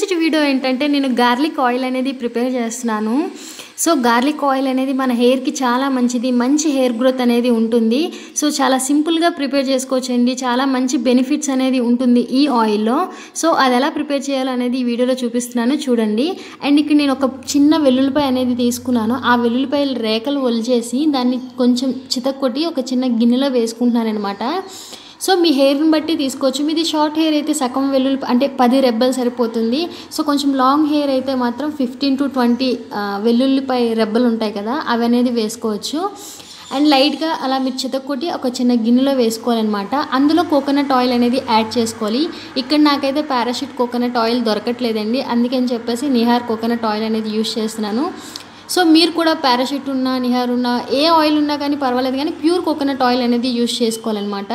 ఈరోజు వీడియో ఏంటంటే నేను గార్లిక్ ఆయిల్ అనేది ప్రిపేర్ చేస్తున్నాను సో గార్లిక్ ఆయిల్ అనేది మన హెయిర్కి చాలా మంచిది మంచి హెయిర్ గ్రోత్ అనేది ఉంటుంది సో చాలా సింపుల్గా ప్రిపేర్ చేసుకోవచ్చండి చాలా మంచి బెనిఫిట్స్ అనేది ఉంటుంది ఈ ఆయిల్లో సో అది ఎలా ప్రిపేర్ చేయాలో అనేది ఈ వీడియోలో చూపిస్తున్నాను చూడండి అండ్ ఇక్కడ నేను ఒక చిన్న వెల్లుల్లిపాయ అనేది తీసుకున్నాను ఆ వెల్లుల్లిపాయలు రేఖలు ఒలిచేసి దాన్ని కొంచెం చితక్కొట్టి ఒక చిన్న గిన్నెలో వేసుకుంటున్నాను అనమాట సో మీ హెయిర్ని బట్టి తీసుకోవచ్చు మీది షార్ట్ హెయిర్ అయితే సగం వెల్లుల్లి అంటే పది రెబ్బలు సరిపోతుంది సో కొంచెం లాంగ్ హెయిర్ అయితే మాత్రం ఫిఫ్టీన్ టు ట్వంటీ వెల్లుల్లిపై రెబ్బలు ఉంటాయి కదా అవి అనేది వేసుకోవచ్చు అండ్ లైట్గా అలా మీరు చితక్కొట్టి ఒక చిన్న గిన్నెలో వేసుకోవాలన్నమాట అందులో కోకోనట్ ఆయిల్ అనేది యాడ్ చేసుకోవాలి ఇక్కడ నాకైతే పారాషూట్ కోకోనట్ ఆయిల్ దొరకట్లేదండి అందుకని చెప్పేసి నిహార్ కోకోనట్ ఆయిల్ అనేది యూస్ చేస్తున్నాను సో మీరు కూడా పారాషూట్ ఉన్నా నిహార్ ఉన్నా ఏ ఆయిల్ ఉన్నా కానీ పర్వాలేదు కానీ ప్యూర్ కోకోనట్ ఆయిల్ అనేది యూస్ చేసుకోవాలన్నమాట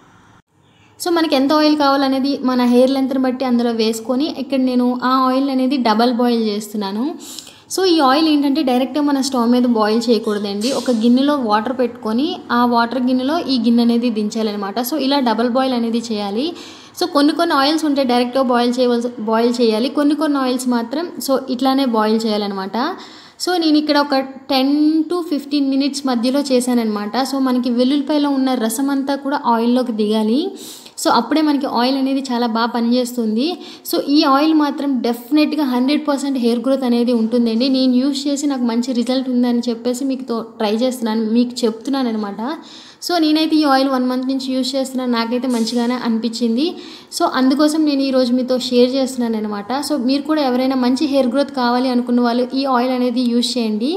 సో మనకి ఎంత ఆయిల్ కావాలనేది మన హెయిర్ లెంత్ని బట్టి అందులో వేసుకొని ఇక్కడ నేను ఆ ఆయిల్ అనేది డబల్ బాయిల్ చేస్తున్నాను సో ఈ ఆయిల్ ఏంటంటే డైరెక్ట్గా మన స్టవ్ మీద బాయిల్ చేయకూడదండి ఒక గిన్నెలో వాటర్ పెట్టుకొని ఆ వాటర్ గిన్నెలో ఈ గిన్నె అనేది దించాలన్నమాట సో ఇలా డబల్ బాయిల్ అనేది చేయాలి సో కొన్ని కొన్ని ఆయిల్స్ ఉంటాయి డైరెక్ట్గా బాయిల్ చేయవలసి బాయిల్ చేయాలి కొన్ని కొన్ని ఆయిల్స్ మాత్రం సో ఇట్లానే బాయిల్ చేయాలన్నమాట సో నేను ఇక్కడ ఒక టెన్ టు ఫిఫ్టీన్ మినిట్స్ మధ్యలో చేశానమాట సో మనకి వెల్లుల్లిపాయలో ఉన్న రసం అంతా కూడా ఆయిల్లోకి దిగాలి సో అప్పుడే మనకి ఆయిల్ అనేది చాలా బాగా పనిచేస్తుంది సో ఈ ఆయిల్ మాత్రం డెఫినెట్గా హండ్రెడ్ పర్సెంట్ హెయిర్ గ్రోత్ అనేది ఉంటుందండి నేను యూస్ చేసి నాకు మంచి రిజల్ట్ ఉందని చెప్పేసి మీకు ట్రై చేస్తున్నాను మీకు చెప్తున్నాను అనమాట సో నేనైతే ఈ ఆయిల్ వన్ మంత్ నుంచి యూస్ చేస్తున్నాను నాకైతే మంచిగానే అనిపించింది సో అందుకోసం నేను ఈరోజు మీతో షేర్ చేస్తున్నాను అనమాట సో మీరు కూడా ఎవరైనా మంచి హెయిర్ గ్రోత్ కావాలి అనుకున్న వాళ్ళు ఈ ఆయిల్ అనేది యూస్ చేయండి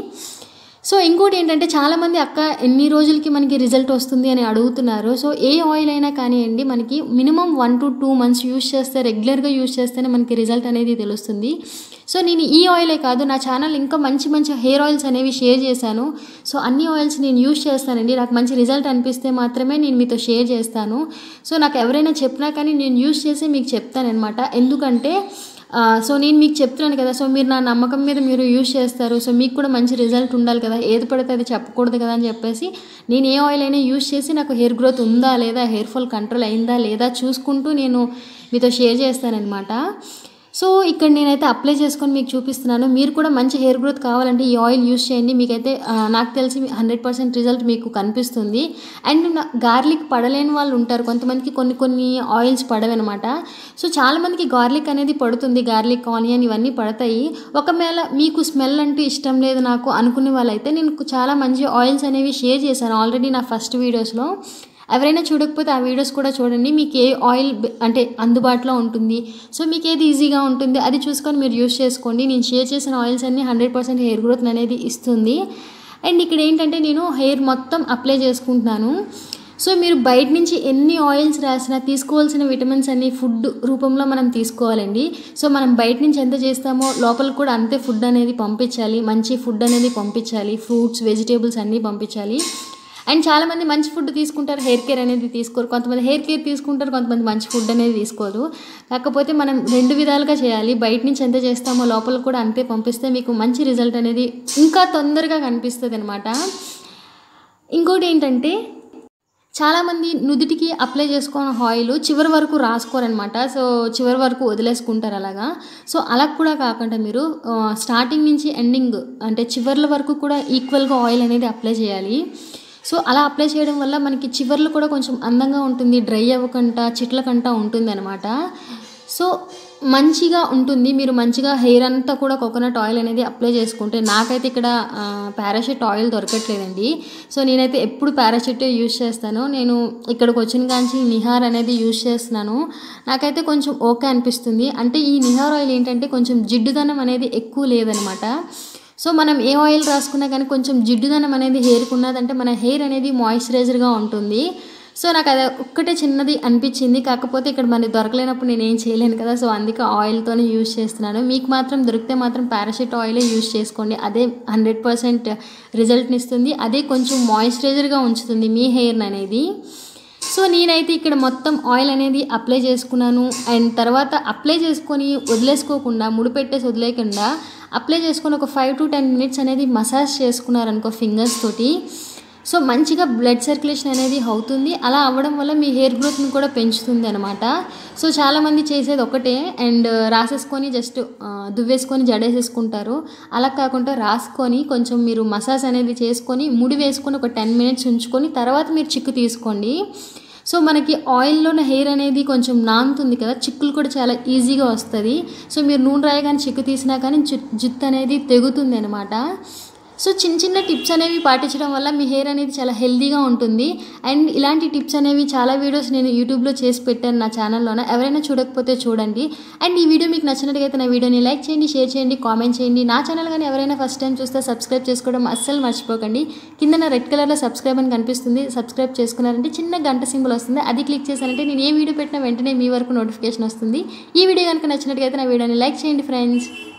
సో ఇంకోటి ఏంటంటే చాలామంది అక్క ఎన్ని రోజులకి మనకి రిజల్ట్ వస్తుంది అని అడుగుతున్నారు సో ఏ ఆయిల్ అయినా కానివ్వండి మనకి minimum one to two months use చేస్తే రెగ్యులర్గా యూస్ చేస్తేనే మనకి రిజల్ట్ అనేది తెలుస్తుంది సో నేను ఈ ఆయిలే కాదు నా ఛానల్ ఇంకా మంచి మంచి హెయిర్ ఆయిల్స్ అనేవి షేర్ చేశాను సో అన్ని ఆయిల్స్ నేను యూస్ చేస్తానండి నాకు మంచి రిజల్ట్ అనిపిస్తే మాత్రమే నేను మీతో షేర్ చేస్తాను సో నాకు ఎవరైనా చెప్పినా కానీ నేను యూస్ చేసి మీకు చెప్తానమాట ఎందుకంటే సో నేను మీకు చెప్తున్నాను కదా సో మీరు నా నమ్మకం మీద మీరు యూజ్ చేస్తారు సో మీకు కూడా మంచి రిజల్ట్ ఉండాలి కదా ఏది పడితే అది చెప్పకూడదు కదా అని చెప్పేసి నేను ఏ ఆయిల్ అయినా యూజ్ చేసి నాకు హెయిర్ గ్రోత్ ఉందా లేదా హెయిర్ ఫాల్ కంట్రోల్ అయిందా లేదా చూసుకుంటూ నేను మీతో షేర్ చేస్తానన్నమాట సో ఇక్కడ నేనైతే అప్లై చేసుకొని మీకు చూపిస్తున్నాను మీరు కూడా మంచి హెయిర్ గ్రోత్ కావాలంటే ఈ ఆయిల్ యూస్ చేయండి మీకైతే నాకు తెలిసి హండ్రెడ్ పర్సెంట్ రిజల్ట్ మీకు కనిపిస్తుంది అండ్ గార్లిక్ పడలేని వాళ్ళు ఉంటారు కొంతమందికి కొన్ని కొన్ని ఆయిల్స్ పడవన్నమాట సో చాలామందికి గార్లిక్ అనేది పడుతుంది గార్లిక్ ఆనియన్ ఇవన్నీ పడతాయి ఒకవేళ మీకు స్మెల్ అంటూ ఇష్టం లేదు నాకు అనుకునే వాళ్ళైతే నేను చాలా మంచి ఆయిల్స్ అనేవి షేర్ చేశాను ఆల్రెడీ నా ఫస్ట్ వీడియోస్లో ఎవరైనా చూడకపోతే ఆ వీడియోస్ కూడా చూడండి మీకు ఏ ఆయిల్ అంటే అందుబాటులో ఉంటుంది సో మీకు ఏది ఈజీగా ఉంటుంది అది చూసుకొని మీరు యూస్ చేసుకోండి నేను షేర్ చేసిన ఆయిల్స్ అన్నీ హండ్రెడ్ పర్సెంట్ హెయిర్ గ్రోత్ అనేది ఇస్తుంది అండ్ ఇక్కడ ఏంటంటే నేను హెయిర్ మొత్తం అప్లై చేసుకుంటున్నాను సో మీరు బయట నుంచి ఎన్ని ఆయిల్స్ రాసినా తీసుకోవాల్సిన విటమిన్స్ అన్ని ఫుడ్ రూపంలో మనం తీసుకోవాలండి సో మనం బయట నుంచి ఎంత చేస్తామో లోపల కూడా అంతే ఫుడ్ అనేది పంపించాలి మంచి ఫుడ్ అనేది పంపించాలి ఫ్రూట్స్ వెజిటేబుల్స్ అన్నీ పంపించాలి అండ్ చాలామంది మంచి ఫుడ్ తీసుకుంటారు హెయిర్ కేర్ అనేది తీసుకోరు కొంతమంది హెయిర్ కేర్ తీసుకుంటారు కొంతమంది మంచి ఫుడ్ అనేది తీసుకోరు కాకపోతే మనం రెండు విధాలుగా చేయాలి బయట నుంచి ఎంత చేస్తామో లోపల కూడా అంతే పంపిస్తే మీకు మంచి రిజల్ట్ అనేది ఇంకా తొందరగా కనిపిస్తుంది అనమాట ఇంకోటి ఏంటంటే చాలామంది నుదుటికి అప్లై చేసుకున్న ఆయిల్ చివరి వరకు రాసుకోరనమాట సో చివరి వరకు వదిలేసుకుంటారు అలాగా సో అలా కూడా కాకుండా మీరు స్టార్టింగ్ నుంచి ఎండింగ్ అంటే చివర్ల వరకు కూడా ఈక్వల్గా ఆయిల్ అనేది అప్లై చేయాలి సో అలా అప్లై చేయడం వల్ల మనకి చివర్లు కూడా కొంచెం అందంగా ఉంటుంది డ్రై అవ్వకుండా చిట్లకంటా ఉంటుంది అనమాట సో మంచిగా ఉంటుంది మీరు మంచిగా హెయిర్ అంతా కూడా కోకోనట్ ఆయిల్ అనేది అప్లై చేసుకుంటే నాకైతే ఇక్కడ పారాషూట్ ఆయిల్ దొరకట్లేదండి సో నేనైతే ఎప్పుడు పారాషూట్ యూజ్ చేస్తాను నేను ఇక్కడికి వచ్చిన కాంచి నిహార్ అనేది యూజ్ చేస్తున్నాను నాకైతే కొంచెం ఓకే అనిపిస్తుంది అంటే ఈ నిహార్ ఆయిల్ ఏంటంటే కొంచెం జిడ్డుదనం అనేది ఎక్కువ లేదనమాట సో మనం ఏ ఆయిల్ రాసుకున్నా కానీ కొంచెం జిడ్డుదనం అనేది హెయిర్కి ఉన్నదంటే మన హెయిర్ అనేది మాయిశ్చరైజర్గా ఉంటుంది సో నాకు అది ఒక్కటే చిన్నది అనిపించింది కాకపోతే ఇక్కడ మనకి దొరకలేనప్పుడు నేను ఏం చేయలేను కదా సో అందుకే ఆయిల్తోనే యూజ్ చేస్తున్నాను మీకు మాత్రం దొరికితే మాత్రం పారాషూట్ ఆయిలే యూజ్ చేసుకోండి అదే హండ్రెడ్ పర్సెంట్ రిజల్ట్ని ఇస్తుంది అదే కొంచెం మాయిశ్చరైజర్గా ఉంచుతుంది మీ హెయిర్ అనేది సో నేనైతే ఇక్కడ మొత్తం ఆయిల్ అనేది అప్లై చేసుకున్నాను అండ్ తర్వాత అప్లై చేసుకొని వదిలేసుకోకుండా ముడిపెట్టేసి వదిలేకుండా అప్లై చేసుకొని ఒక ఫైవ్ టు టెన్ మినిట్స్ అనేది మసాజ్ చేసుకున్నారనుకో ఫింగర్స్ తోటి సో మంచిగా బ్లడ్ సర్క్యులేషన్ అనేది అవుతుంది అలా అవ్వడం వల్ల మీ హెయిర్ గ్రోత్ని కూడా పెంచుతుంది అనమాట సో చాలామంది చేసేది ఒకటే అండ్ రాసేసుకొని జస్ట్ దువ్వేసుకొని జడేసేసుకుంటారు అలా కాకుండా రాసుకొని కొంచెం మీరు మసాజ్ అనేది చేసుకొని ముడి వేసుకొని ఒక టెన్ మినిట్స్ ఉంచుకొని తర్వాత మీరు చిక్కు తీసుకోండి సో మనకి ఆయిల్లోన హెయిర్ అనేది కొంచెం నానుతుంది కదా చిక్కులు కూడా చాలా ఈజీగా వస్తుంది సో మీరు నూనె రాయగానే చిక్కు తీసినా కానీ జు- జుత్తు అనేది తెగుతుంది అనమాట సో చిన్న చిన్న టిప్స్ అనేవి పాటించడం వల్ల మీ హెయిర్ అనేది చాలా హెల్దీగా ఉంటుంది అండ్ ఇలాంటి టిప్స్ అనేవి చాలా వీడియోస్ నేను యూట్యూబ్లో చేసి పెట్టాను నా ఛానల్లోన ఎవరైనా చూడకపోతే చూడండి అండ్ ఈ వీడియో మీకు నచ్చినట్టుగైతే నా వీడియోని లైక్ చేయండి షేర్ చేయండి కామెంట్ చేయండి నా ఛానల్ కానీ ఎవరైనా ఫస్ట్ టైం చూస్తే సబ్స్క్రైబ్ చేసుకోవడం అస్సలు మర్చిపోకండి కింద నా రెడ్ కలర్లో సబ్స్క్రైబ్ అని కనిపిస్తుంది సబ్స్క్రైబ్ చేసుకున్నారంటే చిన్న గంట సింబల్ వస్తుంది అది క్లిక్ చేశారంటే నేను ఏ వీడియో పెట్టినా వెంటనే మీ వరకు నోటిఫికేషన్ వస్తుంది ఈ వీడియో కనుక నచ్చినట్టుగైతే నా వీడియోని లైక్ చేయండి ఫ్రెండ్స్